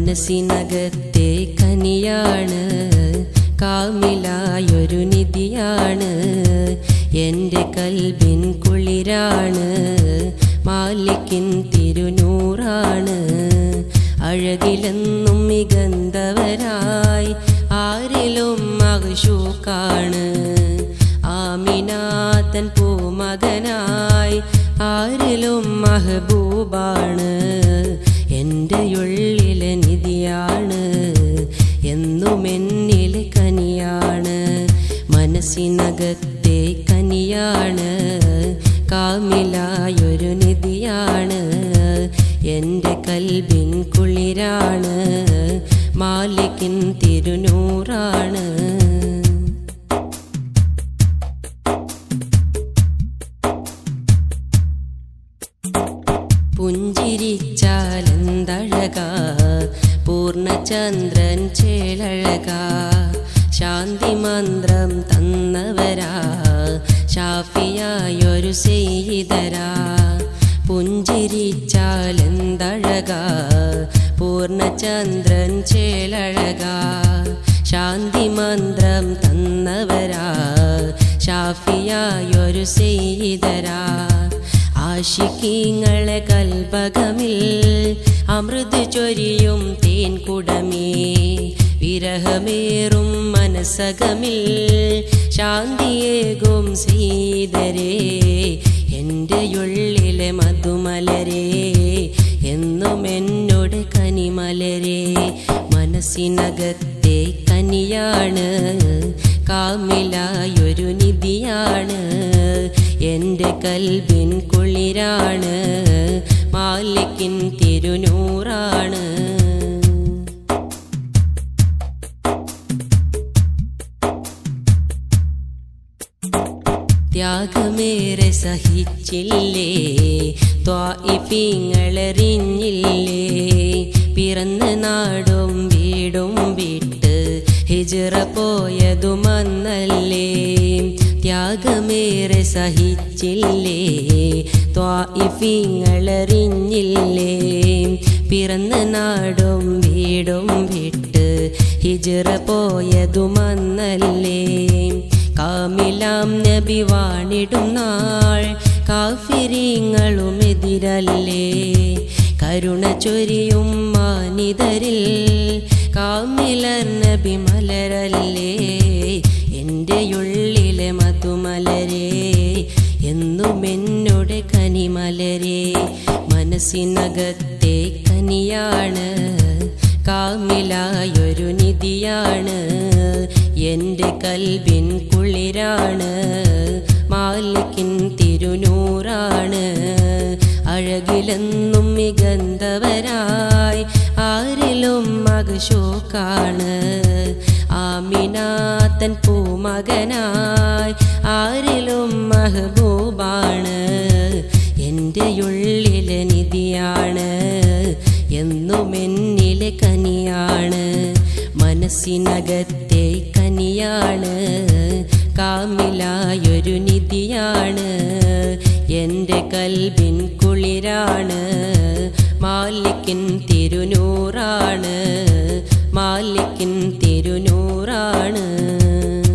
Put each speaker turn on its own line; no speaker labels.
മനസ്സിനകത്തെ കനിയാണ് കാമിലായൊരു നിധിയാണ് എൻ്റെ കൽബിൻ കുളിരാണ് മാലിക്കിൻ തിരുനൂറാണ് അഴകിലെന്നും മികന്തവരായി ആരിലും മകശൂക്കാണ് ആമിനാത്തൻ പൂമകനായി ആരിലും മഹബൂബാണ് എൻ്റെ ഉള്ളിലെ നിധിയാണ് എന്നും എന്നിലെ കനിയാണ് മനസ്സിനകത്തെ കനിയാണ് കാമിലായൊരു നിധിയാണ് എൻ്റെ കൽബിൻ കുളിരാണ് മാലിക്കിൻ തിരുനൂറാണ് പുഞ്ചിരിച്ചാലെന്തഴക പൂർണ്ണചന്ദ്രൻ ചേളഴക ശാന്തി മന്ത്രം തന്നവരാ ഷാഫിയായൊരു സെയ്തരാ പുഞ്ചിരിച്ചാലെന്തഴക പൂർണ്ണചന്ദ്രൻ ചേളഴക ശാന്തി മന്ത്രം തന്നവരാ ഷാഫിയായൊരു സെയ്തരാ ആശിക്കീങ്ങളെ കൽപകമിൽ അമൃത് ചൊരിയും തേൻ കുടമേ വിരഹമേറും മനസ്സകമിൽ ശാന്തിയേകും സീതരേ എൻ്റെ ഉള്ളിലെ മധുമലരേ എന്നും എന്നോട് കനിമലരേ മനസ്സിനകത്തെ കനിയാണ് കാമിലായൊരു നിധിയാണ് എൻ്റെ കൽബിൻ കുളിരാണ് മാലിക്കിൻ തിരുനൂറാണ് ത്യാഗമേറെ സഹിച്ചില്ലേ ത്വായിപ്പിങ്ങളറിഞ്ഞില്ലേ പിറന്ന നാടും വീടും വിട്ട് ഹിജറ പോയതുമന്നല്ലേ ത്യാഗമേറെ സഹിച്ചില്ലേ ത്വായിപ്പിങ്ങളറിഞ്ഞില്ലേ പിറന്ന നാടും വീടും വിട്ട് ഹിജറ പോയതുമന്നല്ലേ കാമിലാം നബി വാണിടും നാൾ കാഫിരിങ്ങളും എതിരല്ലേ കരുണ ചൊരിയും മാനിതരിൽ കാമിലർ നബി മലരല്ലേ എൻ്റെ ഉള്ളിലെ മധുമലരേ എന്നും എന്നോട് കനിമലരേ മനസ്സിനകത്തെ കനിയാണ് കാമിലായൊരു നിധിയാണ് എൻ്റെ കൽബിൻ കുളിരാണ് മാലിക്കിൻ തിരുനൂറാണ് അഴകിലെന്നും മികന്തവരായി ആരിലും മകശോക്കാണ് ആമിനാത്തൻ പൂമകനായി ആരിലും മഹബൂബാണ് എൻ്റെ ഉള്ളിലെ നിധിയാണ് എന്നും എന്നിലെ കനിയാണ് മനസ്സിനകത്തെ കനിയാണ് കാമിലായൊരു നിധിയാണ് എൻ്റെ കൽബിൻ കുളിരാണ് മാലിക്കിൻ തിരുനൂറാണ് മാലിക്കിൻ തിരുനൂറാണ്